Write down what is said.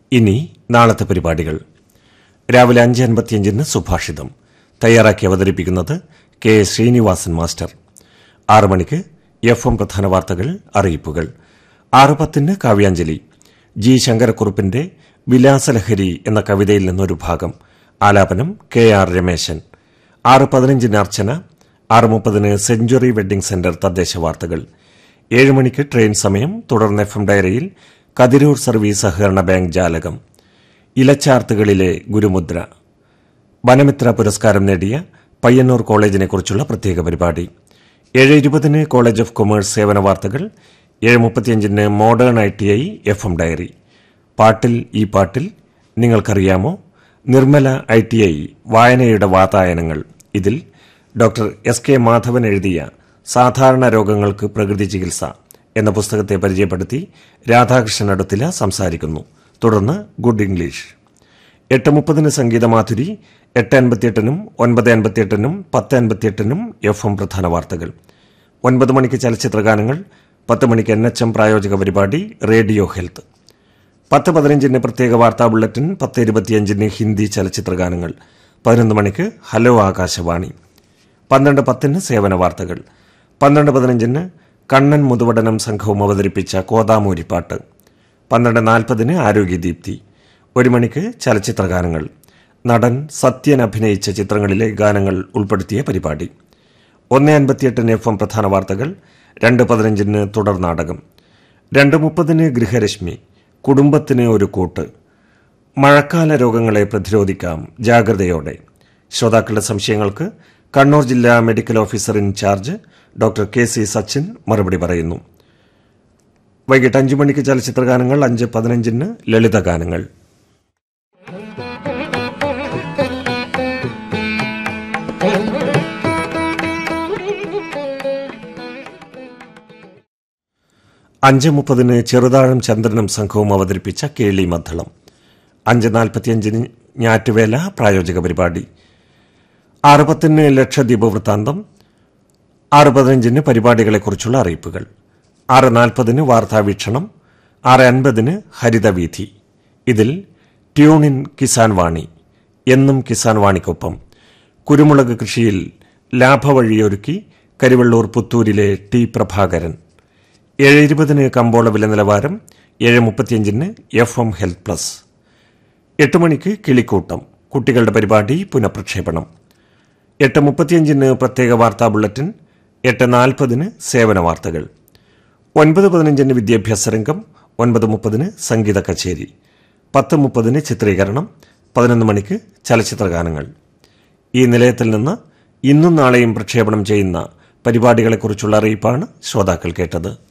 ഇനി നാളത്തെ പരിപാടികൾ രാവിലെ അഞ്ച് അൻപത്തിയഞ്ചിന് സുഭാഷിതം തയ്യാറാക്കി അവതരിപ്പിക്കുന്നത് കെ ശ്രീനിവാസൻ മാസ്റ്റർ ആറ് മണിക്ക് എഫ് എം പ്രധാന വാർത്തകൾ അറിയിപ്പുകൾ ആറ് പത്തിന് കാവ്യാഞ്ജലി ജി ശങ്കരക്കുറുപ്പിന്റെ വിലാസലഹരി എന്ന കവിതയിൽ നിന്നൊരു ഭാഗം ആലാപനം കെ ആർ രമേശൻ ആറ് പതിനഞ്ചിന് അർച്ചന ആറ് മുപ്പതിന് സെഞ്ചുറി വെഡ്ഡിംഗ് സെന്റർ തദ്ദേശ വാർത്തകൾ ഏഴ് മണിക്ക് ട്രെയിൻ സമയം തുടർന്ന് എഫ് എം ഡയറിയിൽ കതിരൂർ സർവീസ് സഹകരണ ബാങ്ക് ജാലകം ഇലച്ചാർത്തുകളിലെ ഗുരുമുദ്ര വനമിത്ര പുരസ്കാരം നേടിയ പയ്യന്നൂർ കോളേജിനെക്കുറിച്ചുള്ള പ്രത്യേക പരിപാടി ഏഴ് ഇരുപതിന് കോളേജ് ഓഫ് കൊമേഴ്സ് സേവന വാർത്തകൾ ഏഴ് മുപ്പത്തിയഞ്ചിന് modern I T I F M diary പാട്ടിൽ ഈ പാട്ടിൽ നിങ്ങൾക്കറിയാമോ നിർമ്മല ഐ ടി ഐ വായനയുടെ വാതായനങ്ങൾ ഇതിൽ ഡോക്ടർ എസ് കെ മാധവൻ എഴുതിയ സാധാരണ രോഗങ്ങൾക്ക് പ്രകൃതി ചികിത്സ എന്ന പുസ്തകത്തെ പരിചയപ്പെടുത്തി രാധാകൃഷ്ണൻ അടുത്തില സംസാരിക്കുന്നു തുടർന്ന് ഗുഡ് ഇംഗ്ലീഷ് എട്ട് മുപ്പതിന് സംഗീതമാധുരി എട്ട് അൻപത്തിയെട്ടിനും ഒൻപത് അൻപത്തിയെട്ടിനും പത്ത് അൻപത്തിയെട്ടിനും എഫ് എം പ്രധാന വാർത്തകൾ ഒൻപത് മണിക്ക് ചലച്ചിത്രഗാനങ്ങൾ പത്ത് മണിക്ക് എൻ എച്ച് എം പ്രായോജക പരിപാടി റേഡിയോ ഹെൽത്ത് പത്ത് പതിനഞ്ചിന് പ്രത്യേക വാർത്താ ബുള്ളറ്റിൻ പത്ത് ഇരുപത്തിയഞ്ചിന് ഹിന്ദി ചലച്ചിത്രഗാനങ്ങൾ പതിനൊന്ന് മണിക്ക് ഹലോ ആകാശവാണി പന്ത്രണ്ട് പത്തിന് സേവന വാർത്തകൾ പന്ത്രണ്ട് പതിനഞ്ചിന് കണ്ണൻ മുതുവടനം സംഘവും അവതരിപ്പിച്ച കോതാമൂരിപ്പാട്ട് പന്ത്രണ്ട് നാൽപ്പതിന് ആരോഗ്യദീപ്തി ഒരു മണിക്ക് ചലച്ചിത്രഗാനങ്ങൾ നടൻ സത്യൻ അഭിനയിച്ച ചിത്രങ്ങളിലെ ഗാനങ്ങൾ ഉൾപ്പെടുത്തിയ പരിപാടി ഒന്ന് അൻപത്തിയെട്ടിന് എഫ് എം പ്രധാന വാർത്തകൾ രണ്ട് പതിനഞ്ചിന് തുടർ നാടകം രണ്ട് മുപ്പതിന് ഗൃഹരശ്മി കുടുംബത്തിന് ഒരു കൂട്ട് മഴക്കാല രോഗങ്ങളെ പ്രതിരോധിക്കാം ജാഗ്രതയോടെ ശ്രോതാക്കളുടെ സംശയങ്ങൾക്ക് കണ്ണൂർ ജില്ലാ medical officer in charge doctor K C Sachin മറുപടി പറയുന്നു വൈകിട്ട് അഞ്ചു മണിക്ക് ചലച്ചിത്രഗാനങ്ങൾ അഞ്ച് പതിനഞ്ചിന് ലളിതഗാനങ്ങൾ അഞ്ച് മുപ്പതിന് ചെറുതാഴം ചന്ദ്രനും സംഘവും അവതരിപ്പിച്ച കേളി മദ്ദളം അഞ്ച് നാൽപ്പത്തിയഞ്ചിന് ഞാറ്റുവേല പ്രായോജക പരിപാടി ആറ് പത്തിന് ലക്ഷദ്വീപ് വൃത്താന്തം ആറ് പതിനഞ്ചിന് പരിപാടികളെക്കുറിച്ചുള്ള അറിയിപ്പുകൾ ആറ് നാൽപ്പതിന് വാർത്താവീക്ഷണം ആറ് അൻപതിന് ഹരിതവീഥി ഇതിൽ ട്യൂണിൻ കിസാൻ വാണി എന്നും കിസാൻ വാണിക്കൊപ്പം കുരുമുളക് കൃഷിയിൽ ലാഭവഴിയൊരുക്കി കരിവള്ളൂർ പുത്തൂരിലെ ടി പ്രഭാകരൻ ഏഴ് ഇരുപതിന് കമ്പോള വില നിലവാരം ഏഴ് മുപ്പത്തിയഞ്ചിന് എഫ് എം ഹെൽത്ത് പ്ലസ് എട്ട് മണിക്ക് കിളിക്കൂട്ടം കുട്ടികളുടെ പരിപാടി പുനഃപ്രക്ഷേപണം എട്ട് മുപ്പത്തിയഞ്ചിന് പ്രത്യേക വാർത്താ ബുള്ളറ്റിൻ എട്ട് നാൽപ്പതിന് സേവന വാർത്തകൾ ഒൻപത് പതിനഞ്ചിന് വിദ്യാഭ്യാസ രംഗം ഒൻപത് മുപ്പതിന് സംഗീത കച്ചേരി പത്ത് മുപ്പതിന് ചിത്രീകരണം പതിനൊന്ന് മണിക്ക് ചലച്ചിത്രഗാനങ്ങൾ ഈ നിലയത്തിൽ നിന്ന് ഇന്നും നാളെയും പ്രക്ഷേപണം ചെയ്യുന്ന പരിപാടികളെക്കുറിച്ചുള്ള അറിയിപ്പാണ് ശ്രോതാക്കൾ കേട്ടത്